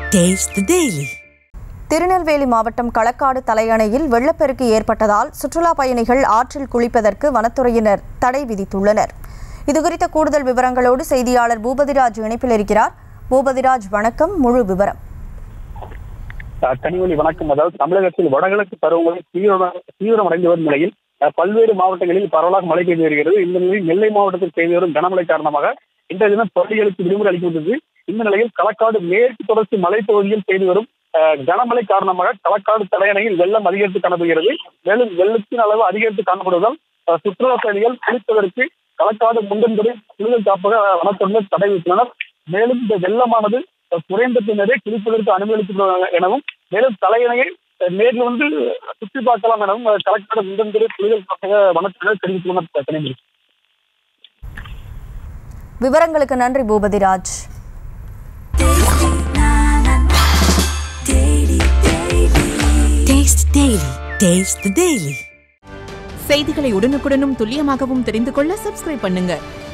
Taste the Daily. Tirunelveli மாவட்டம் களக்காடு தலையணையில் வெள்ளப்பெருக்கு ஏற்பட்டதால் சுற்றுலா பயணிகள் ஆற்றில் குளிப்பதற்கு வனத்துறையினர் தடை விதித்துள்ளனர் இதுகுறித்த கூடுதல் விவரங்களோடு செய்தியாளர் பூபதிராஜ் இணைப்பில் இருக்கிறார் பூபதிராஜ் வணக்கம் முழு விவரம் அஹ் கனிமொழி வணக்கம் அதாவது தமிழகத்தில் வடகிழக்கு பருவமழை தீவிர தீவிரமடைந்து வரும் நிலையில் அஹ் பல்வேறு மாவட்டங்களில் பரவலாக மழை பெய்து வருகிறது இந்த நிலையில் நெல்லை மாவட்டத்தில் பெய்து வரும் கனமழை காரணமாக இன்றைய தினம் பள்ளிகளுக்கு விடுமுறை அளிக்கப்பட்டது இந்த நிலையில் களக்காடு மேற்கு தொடர்ச்சி மலைப்பகுதியில் பெய்து வரும் அஹ் கனமழை காரணமாக களக்காடு தலையணையில் வெள்ளம் அதிகரித்து காணப்படுகிறது மேலும் வெள்ளத்தின் அளவு அதிகரித்து காணப்படுவதால் அஹ் சுற்றுலா பயணிகள் குளிப்பதற்கு களக்காடு முண்டன்புரை புலிகள் காப்பக வனத்துறையினர் தடை விதித்துள்ளனர் மேலும் இந்த வெள்ளமானது அஹ் குறைந்த பின்னரே குளிப்பதற்கு அனுமதிக்கப்படுவாங்க எனவும் மேலும் தலையணையை அஹ் நேரில் வந்து சுற்றி பார்க்கலாம் எனவும் அஹ் களக்காடு முண்டன்புரை புலிகள் காப்பக வனத்துறையினர் தெரிவித்துள்ளனர் கனிமொழி விவரங்களுக்கு நன்றி பூபதிராஜ் Taste the Daily. Taste the Daily. செய்திகளை உடனுக்குடனும் துல்லியமாகவும் தெரிந்து கொள்ள சப்ஸ்கிரைப் பண்ணுங்க